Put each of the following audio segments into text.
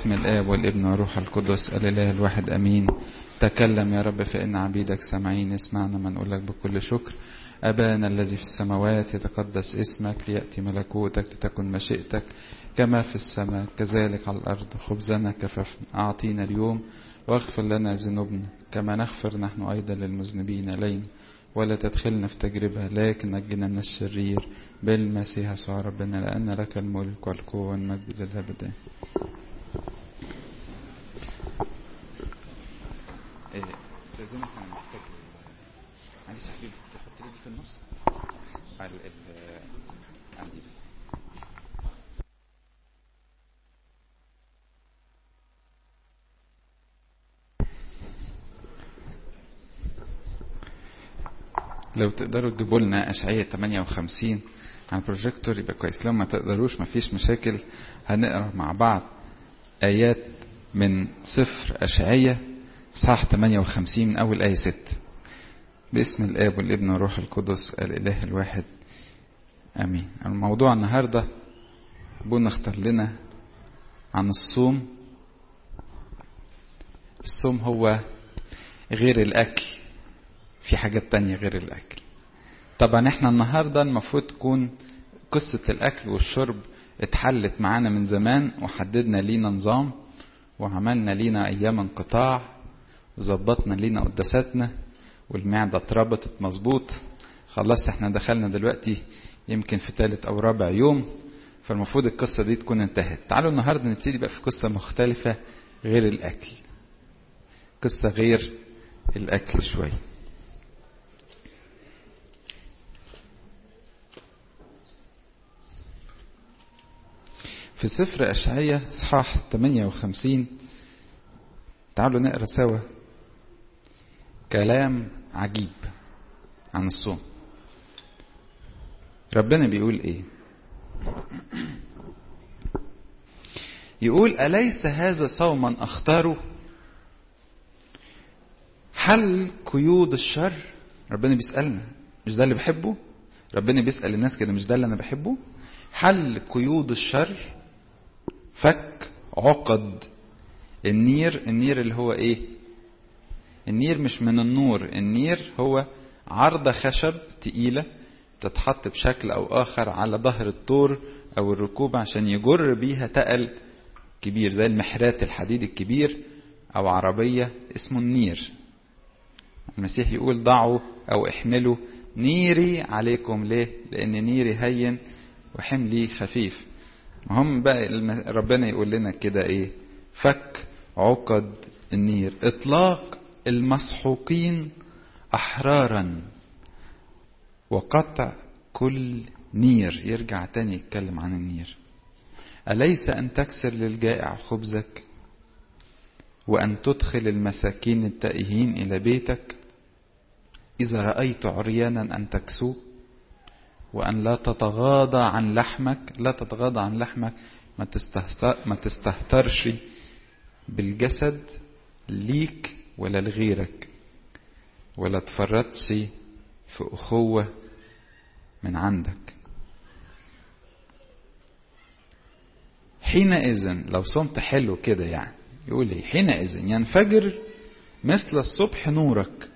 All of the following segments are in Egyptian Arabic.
باسم الآب والابن والروح القدس الإله الواحد أمين تكلم يا رب فإن عبيدك سامعين اسمعنا ما نقول لك بكل شكر أبانا الذي في السماوات يتقدس اسمك ليأتي ملكوتك لتكن مشيئتك كما في السماء كذلك على الأرض خبزنا كففنا أعطينا اليوم واغفر لنا ذنوبنا كما نغفر نحن أيضا للمذنبين إلينا ولا تدخلنا في تجربة لكن نجنا من الشرير بالمسيح يسوع ربنا لأن لك الملك والقوة والمجد للأبد استاذنك انا محتاج معلش حبيبي تحط لي دي في النص ال ال عندي بس لو تقدروا تجيبوا لنا اشعية 58 على البروجيكتور يبقى كويس لو ما تقدروش مفيش مشاكل هنقرا مع بعض ايات من سفر اشعية صح 58 من اول ايه 6 باسم الاب والابن والروح القدس الاله الواحد امين الموضوع النهارده بنا اختار لنا عن الصوم الصوم هو غير الاكل في حاجات تانية غير الأكل طبعا احنا النهاردة المفروض تكون قصة الأكل والشرب اتحلت معانا من زمان وحددنا لينا نظام وعملنا لينا أيام انقطاع وظبطنا لينا قداساتنا والمعدة اتربطت مظبوط خلاص احنا دخلنا دلوقتي يمكن في ثالث أو رابع يوم فالمفروض القصة دي تكون انتهت تعالوا النهاردة نبتدي بقى في قصة مختلفة غير الأكل قصة غير الأكل شوية في سفر أشعية إصحاح 58 تعالوا نقرا سوا كلام عجيب عن الصوم ربنا بيقول ايه يقول أليس هذا صوما أختاره حل قيود الشر ربنا بيسألنا مش ده اللي بحبه ربنا بيسأل الناس كده مش ده اللي أنا بحبه حل قيود الشر فك عقد النير النير اللي هو ايه النير مش من النور النير هو عرضة خشب تقيلة تتحط بشكل او اخر على ظهر الطور او الركوب عشان يجر بيها تقل كبير زي المحرات الحديد الكبير او عربية اسمه النير المسيح يقول ضعوا او احملوا نيري عليكم ليه لان نيري هين وحملي خفيف هم بقى ربنا يقول لنا كده ايه فك عقد النير اطلاق المسحوقين احرارا وقطع كل نير يرجع تاني يتكلم عن النير أليس أن تكسر للجائع خبزك وأن تدخل المساكين التائهين إلى بيتك إذا رأيت عريانا أن تكسوه وأن لا تتغاضى عن لحمك لا تتغاضى عن لحمك ما, ما تستهترش بالجسد ليك ولا لغيرك ولا تفرطش في أخوة من عندك حينئذ لو صمت حلو كده يعني يقول لي حينئذ ينفجر مثل الصبح نورك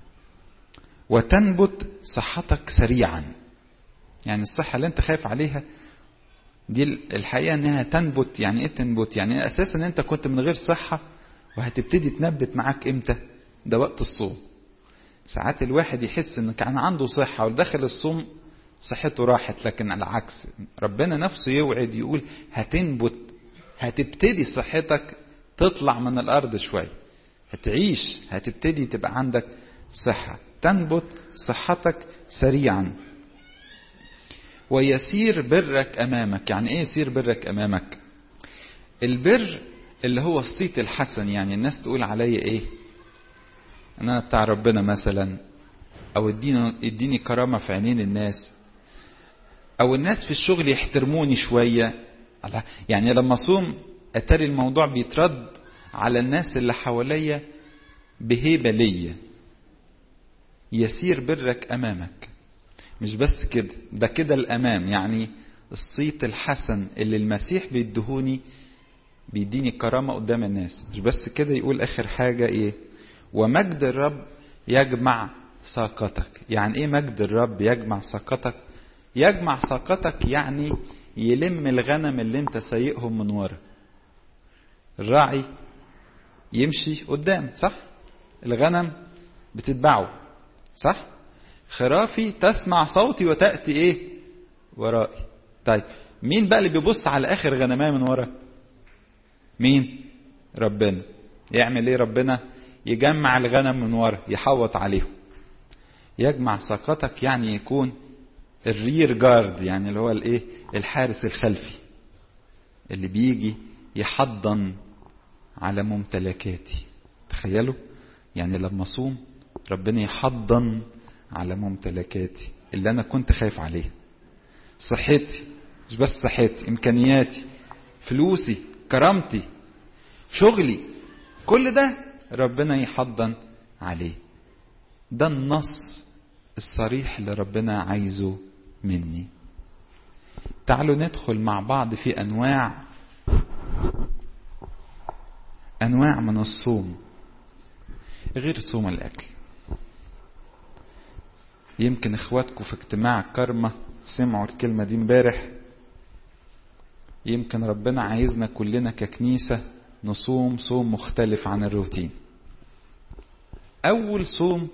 وتنبت صحتك سريعا يعني الصحة اللي انت خايف عليها دي الحقيقة انها تنبت يعني ايه تنبت يعني اساسا انت كنت من غير صحة وهتبتدي تنبت معاك امتى ده وقت الصوم ساعات الواحد يحس ان كان عنده صحة ودخل الصوم صحته راحت لكن العكس ربنا نفسه يوعد يقول هتنبت هتبتدي صحتك تطلع من الارض شوية هتعيش هتبتدي تبقى عندك صحة تنبت صحتك سريعا ويسير برك امامك يعني ايه يسير برك امامك البر اللي هو الصيت الحسن يعني الناس تقول عليا ايه ان انا بتاع ربنا مثلا او اديني اديني كرامه في عينين الناس او الناس في الشغل يحترموني شويه يعني لما اصوم اتاري الموضوع بيترد على الناس اللي حواليا بهيبه ليا يسير برك امامك مش بس كده ده كده الامام يعني الصيت الحسن اللي المسيح بيدهوني بيديني الكرامة قدام الناس مش بس كده يقول آخر حاجة إيه ومجد الرب يجمع ساقتك يعني إيه مجد الرب يجمع ساقتك يجمع ساقتك يعني يلم الغنم اللي انت سايقهم من ورا الراعي يمشي قدام صح الغنم بتتبعه صح خرافي تسمع صوتي وتأتي ايه ورائي طيب مين بقى اللي بيبص على اخر غنمايه من ورا مين ربنا يعمل ايه ربنا يجمع الغنم من ورا يحوط عليهم يجمع ساقتك يعني يكون الرير جارد يعني اللي هو الايه الحارس الخلفي اللي بيجي يحضن على ممتلكاتي تخيلوا يعني لما اصوم ربنا يحضن على ممتلكاتي اللي انا كنت خايف عليها صحتي مش بس صحتي امكانياتي فلوسي كرامتي شغلي كل ده ربنا يحضن عليه ده النص الصريح اللي ربنا عايزه مني تعالوا ندخل مع بعض في انواع انواع من الصوم غير صوم الاكل يمكن اخواتكم في اجتماع الكرمة سمعوا الكلمة دي امبارح يمكن ربنا عايزنا كلنا ككنيسة نصوم صوم مختلف عن الروتين اول صوم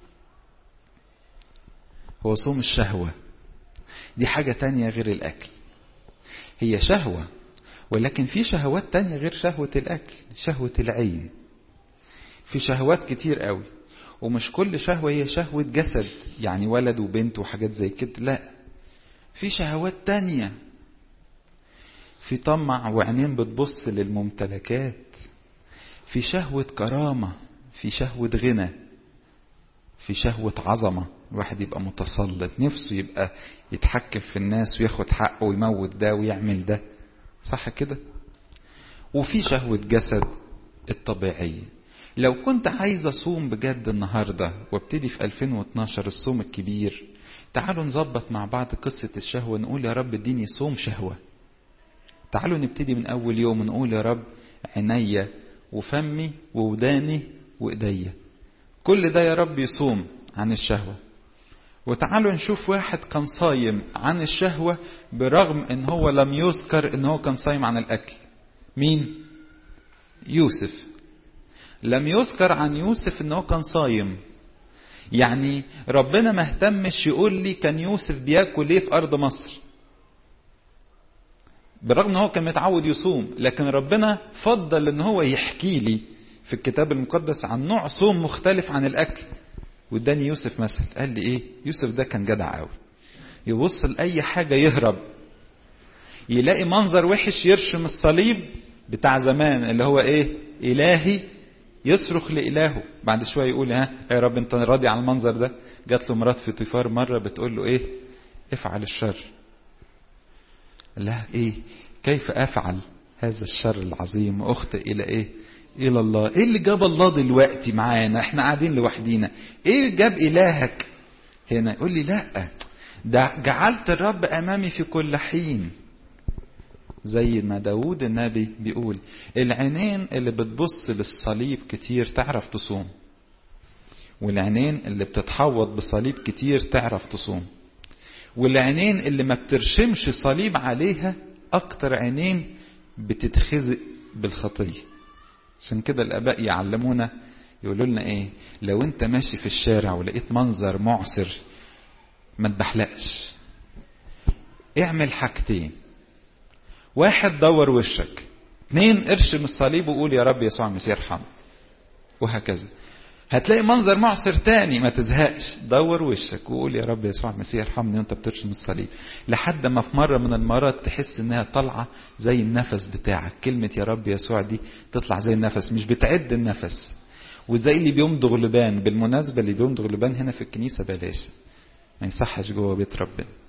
هو صوم الشهوة دي حاجة تانية غير الأكل هي شهوة ولكن في شهوات تانية غير شهوة الأكل شهوة العين في شهوات كتير قوي ومش كل شهوة هي شهوة جسد يعني ولد وبنت وحاجات زي كده لا في شهوات تانية في طمع وعينين بتبص للممتلكات في شهوة كرامة في شهوة غنى في شهوة عظمة الواحد يبقى متسلط نفسه يبقى يتحكم في الناس وياخد حقه ويموت ده ويعمل ده صح كده وفي شهوة جسد الطبيعية لو كنت عايز أصوم بجد النهاردة وابتدي في 2012 الصوم الكبير تعالوا نظبط مع بعض قصة الشهوة نقول يا رب اديني صوم شهوة تعالوا نبتدي من أول يوم نقول يا رب عينيا وفمي ووداني وإيديا كل ده يا رب يصوم عن الشهوة وتعالوا نشوف واحد كان صايم عن الشهوة برغم ان هو لم يذكر ان هو كان صايم عن الاكل مين يوسف لم يذكر عن يوسف ان هو كان صايم يعني ربنا ما اهتمش يقول لي كان يوسف بياكل ايه في ارض مصر بالرغم ان هو كان متعود يصوم لكن ربنا فضل ان هو يحكي لي في الكتاب المقدس عن نوع صوم مختلف عن الاكل واداني يوسف مثل قال لي ايه يوسف ده كان جدع قوي يبص لاي حاجه يهرب يلاقي منظر وحش يرشم الصليب بتاع زمان اللي هو ايه الهي يصرخ لإلهه بعد شوية يقول ها يا رب انت راضي عن المنظر ده جات له مرات في طيفار مرة بتقول له ايه افعل الشر لا ايه كيف افعل هذا الشر العظيم واخطئ الى ايه الى الله ايه اللي جاب الله دلوقتي معانا احنا قاعدين لوحدينا ايه جاب الهك هنا يقول لي لا ده جعلت الرب امامي في كل حين زي ما داود النبي بيقول العينين اللي بتبص للصليب كتير تعرف تصوم والعينين اللي بتتحوط بصليب كتير تعرف تصوم والعينين اللي ما بترشمش صليب عليها اكتر عينين بتتخزق بالخطيه عشان كده الاباء يعلمونا يقولوا لنا ايه لو انت ماشي في الشارع ولقيت منظر معسر ما تبحلقش اعمل حاجتين واحد دور وشك اثنين ارشم الصليب وقول يا رب يسوع المسيح ارحم وهكذا هتلاقي منظر معصر تاني ما تزهقش دور وشك وقول يا رب يسوع المسيح ارحمني وانت بترشم الصليب لحد ما في مرة من المرات تحس انها طالعة زي النفس بتاعك كلمة يا رب يسوع دي تطلع زي النفس مش بتعد النفس وزي اللي بيمضغ لبان بالمناسبة اللي بيمضغ لبان هنا في الكنيسة بلاش ما يصحش جوه بيت ربنا